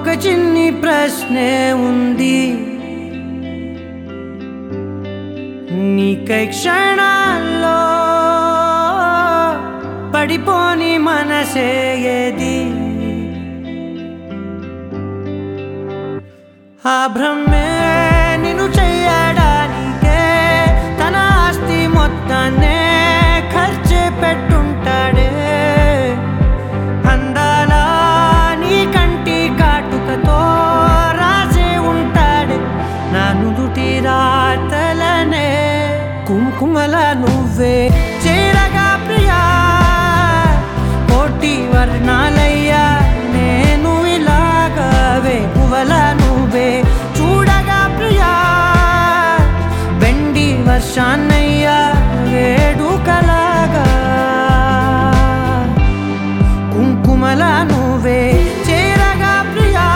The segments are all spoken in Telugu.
ఒక చిన్ని ప్రశ్నే ఉంది నీకై క్షణాల్లో పడిపోని మనసే ఏది ఆ భ్రమే నిన్ను చెయ్యడానికే తన ఆస్తి మొత్తాన్నే ఖర్చు పెట్టుంటాడే అందాల నీ కంటి కాటుకతో రాసే ఉంటాడే నా నుదుటి రాతలనే కుంకుమల నువ్వే చేరగా ప్రియా కోటి వర్ణాలయ్యా నేను ఇలాగవే పువ్వల నువ్వే చూడగా ప్రియా వెండి వర్షాన్నయ్యా వేడుకలాగా కుంకుమల నువ్వే చేరగా ప్రియా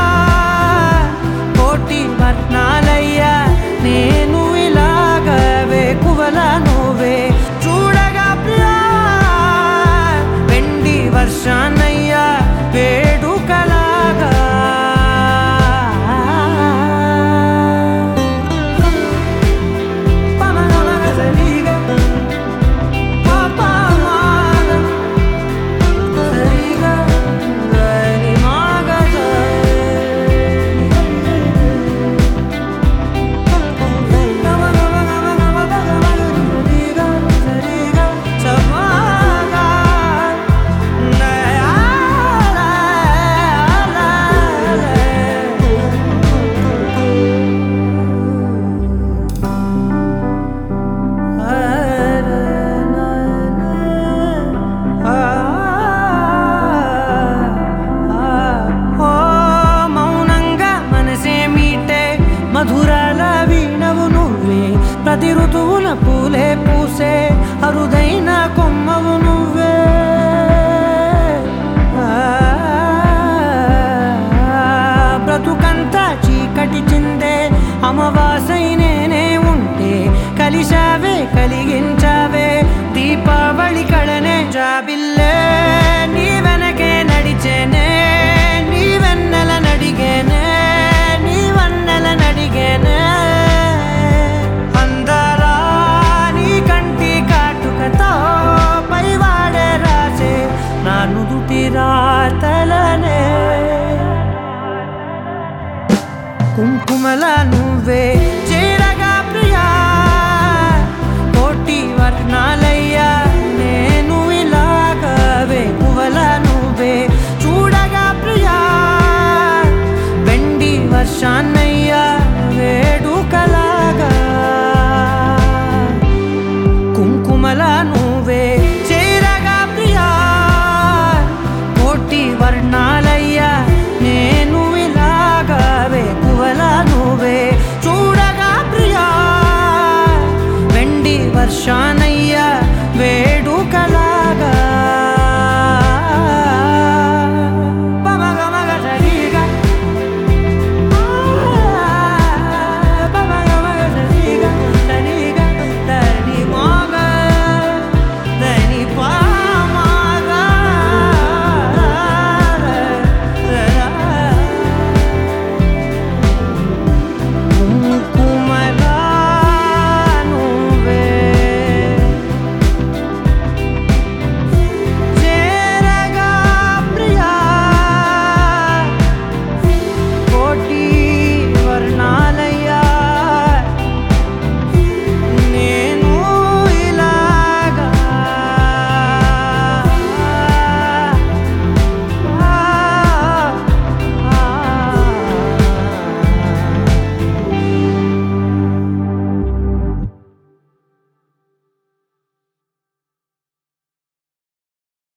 కోటి వర్ణాలయ్యా నేను ఇలాగవే కువల నువ్వే చూడగా ప్రియా వెండి వర్షాన్నయ్యా వేడుకలాగా పమగమగసరిగా పాపమాగ సరిగా గరి మాగస గమ గమ గమ గమ గమ సరిగా సరిగా సమాగా నయాలా ఓ మౌనంగా మనసే మీటే మధురాల వీణవు నువ్వే ప్రతి ఋతువుల పూలే పూసే అరుదైన కొమ్మవు నువ్వే బ్రతుకంతా చీకటి చిందే అమవాసై నేనే ఉంటే కలిశావే కలిగించావే దీపావళి కళనే జాబిల్లే నీ వెనకే నడిచేనే నీ వెన్నెల నడిగేనే నీ వన్నెల నడిగేనే అందరా నీ కంటి కాటుకతో పైవాడే రాసే నా నుదుటి రాతలనే కుంకుమల నువ్వే చేరగా ప్రియా కోటి వర్ణాలయ్యా నేను ఇలాగవే పువ్వల నువ్వే చూడగా ప్రియా వెండి వర్షాన్న